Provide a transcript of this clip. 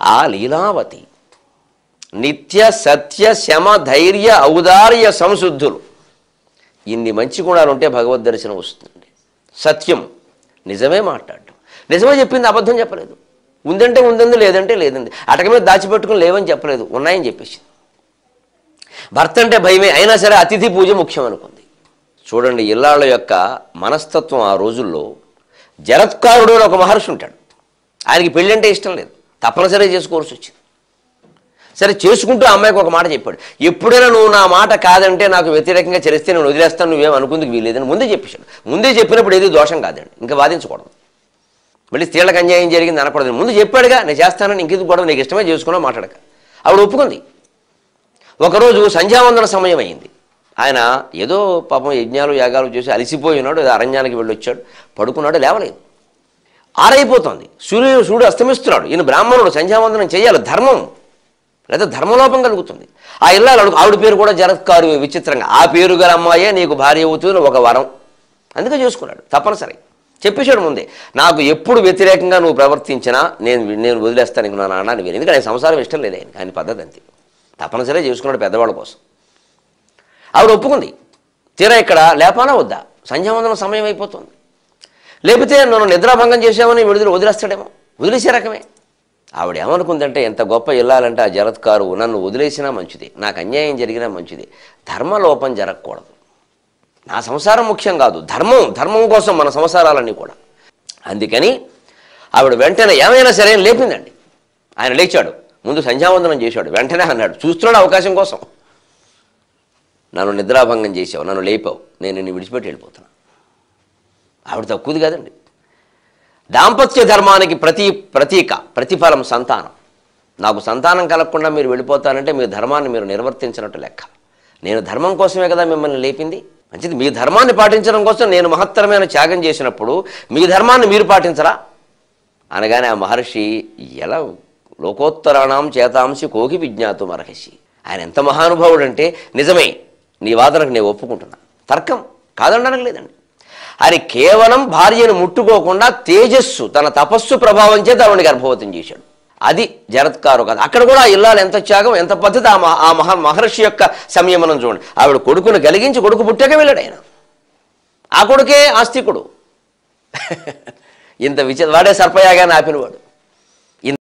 ఆ లీలావతి నిత్య సత్య శమ ధైర్య ఔదార్య సంశుద్ధులు ఇన్ని మంచి గుణాలు ఉంటే భగవద్ దర్శనం వస్తుంది సత్యం నిజమే మాట్లాడటం నిజమే చెప్పింది అబద్ధం చెప్పలేదు ఉందంటే ఉందంది లేదంటే లేదండి అటక మీద దాచిపెట్టుకుని లేవని చెప్పలేదు ఉన్నాయని చెప్పేసింది భర్త అంటే భయమే అయినా సరే అతిథి పూజ ముఖ్యం అనుకుంది చూడండి ఇల్లాళ్ళ యొక్క మనస్తత్వం ఆ రోజుల్లో జరత్కారుడు అని ఒక మహర్షి ఉంటాడు ఆయనకి పెళ్ళి అంటే ఇష్టం లేదు తప్పనిసరిగా చేసుకోవాల్సి వచ్చింది సరే చేసుకుంటూ ఆ అమ్మాయికి ఒక మాట చెప్పాడు ఎప్పుడైనా నువ్వు నా మాట కాదంటే నాకు వ్యతిరేకంగా చరిస్తే నేను వదిలేస్తాను నువ్వేం అనుకుందుకు వీలేదని ముందే చెప్పేశాడు ముందే చెప్పినప్పుడు ఏది దోషం కాదండి ఇంకా వాదించకూడదు మళ్ళీ స్త్రీలకు అన్యాయం జరిగింది అనకూడదు ముందు చెప్పాడుగా నేను చేస్తానని ఇంకెందుకు గొడవ నీకు ఇష్టమే చేసుకున్నా మాట్లాడక ఆవిడ ఒప్పుకుంది ఒకరోజు సంధ్యావందన సమయం అయింది ఆయన ఏదో పాపం యజ్ఞాలు యాగాలు చేసి అలసిపోయి ఉన్నాడు ఏదో అరణ్యానికి వెళ్ళి వచ్చాడు పడుకున్నాడు లేవలేదు ఆరైపోతుంది సూర్యుడు సూర్యుడు అస్తమిస్తున్నాడు ఈయన బ్రాహ్మణుడు సంధ్యావందనం చేయాలి ధర్మం లేదా ధర్మలోపం కలుగుతుంది ఆ ఇల్లాలు అడుగు ఆవిడ పేరు కూడా జరత్కారు విచిత్రంగా ఆ పేరు గల అమ్మాయే నీకు భార్య అవుతుంది ఒక వరం అందుకే చేసుకున్నాడు తప్పనిసరి చెప్పేశాడు ముందే నాకు ఎప్పుడు వ్యతిరేకంగా నువ్వు ప్రవర్తించినా నేను నేను వదిలేస్తాను నీకు నా నాన్నని వేరు ఎందుకంటే ఆయన సంసారం ఇష్టం లేదు ఆయన ఆయన పద్ధతి అంతే తప్పనిసరిగా చేసుకున్నాడు పెద్దవాళ్ళ కోసం ఆవిడ ఒప్పుకుంది తీరా ఇక్కడ లేపానా వద్దా సంధ్యావందనం సమయం అయిపోతుంది లేకపోతే నన్ను నిద్రాభంగం చేసామని విడుదల వదిలేస్తాడేమో వదిలేసే రకమే ఆవిడ ఏమనుకుందంటే ఎంత గొప్ప ఇల్లాలంటే ఆ జరత్కారు నన్ను వదిలేసినా మంచిది నాకు అన్యాయం జరిగినా మంచిది ధర్మలోపం జరగకూడదు నా సంసారం ముఖ్యం కాదు ధర్మం ధర్మం కోసం మన సంసారాలన్నీ కూడా అందుకని ఆవిడ వెంటనే ఏమైనా సరే అని లేపిందండి ఆయన లేచాడు ముందు సంధ్యావందనం చేశాడు వెంటనే అన్నాడు చూస్తున్నాడు అవకాశం కోసం నన్ను నిద్రాభంగం చేసావు నన్ను లేపావు నేను నిన్ను విడిచిపెట్టి వెళ్ళిపోతున్నా ఆవిడ తక్కువది కాదండి దాంపత్య ధర్మానికి ప్రతి ప్రతీక ప్రతిఫలం సంతానం నాకు సంతానం కలగకుండా మీరు వెళ్ళిపోతానంటే మీ ధర్మాన్ని మీరు నిర్వర్తించినట్టు లెక్క నేను ధర్మం కోసమే కదా మిమ్మల్ని లేపింది మంచిది మీ ధర్మాన్ని పాటించడం కోసం నేను మహత్తరమైన త్యాగం చేసినప్పుడు మీ ధర్మాన్ని మీరు పాటించరా అనగానే ఆ మహర్షి ఎలా లోకోత్తరాణం చేతాంశి కోకి విజ్ఞాతం అర్హసి ఆయన ఎంత మహానుభావుడు అంటే నిజమే నీ వాదనకు నేను ఒప్పుకుంటున్నా తర్కం కాదనడానికి లేదండి ఆయన కేవలం భార్యను ముట్టుకోకుండా తేజస్సు తన తపస్సు ప్రభావం చేత ఆవిడని గర్భవతం చేశాడు అది జరత్కారు కదా అక్కడ కూడా ఆ ఇల్లాలు ఎంత త్యాగం ఎంత పద్ధతి ఆ మహా ఆ మహా మహర్షి యొక్క సంయమనం చూడండి ఆవిడ కొడుకును కలిగించి కొడుకు పుట్టాక వెళ్ళాడు ఆయన ఆ కొడుకే ఆస్తికుడు ఇంత విచిత్ర వాడే సర్పయాగాన్ని ఆపినవాడు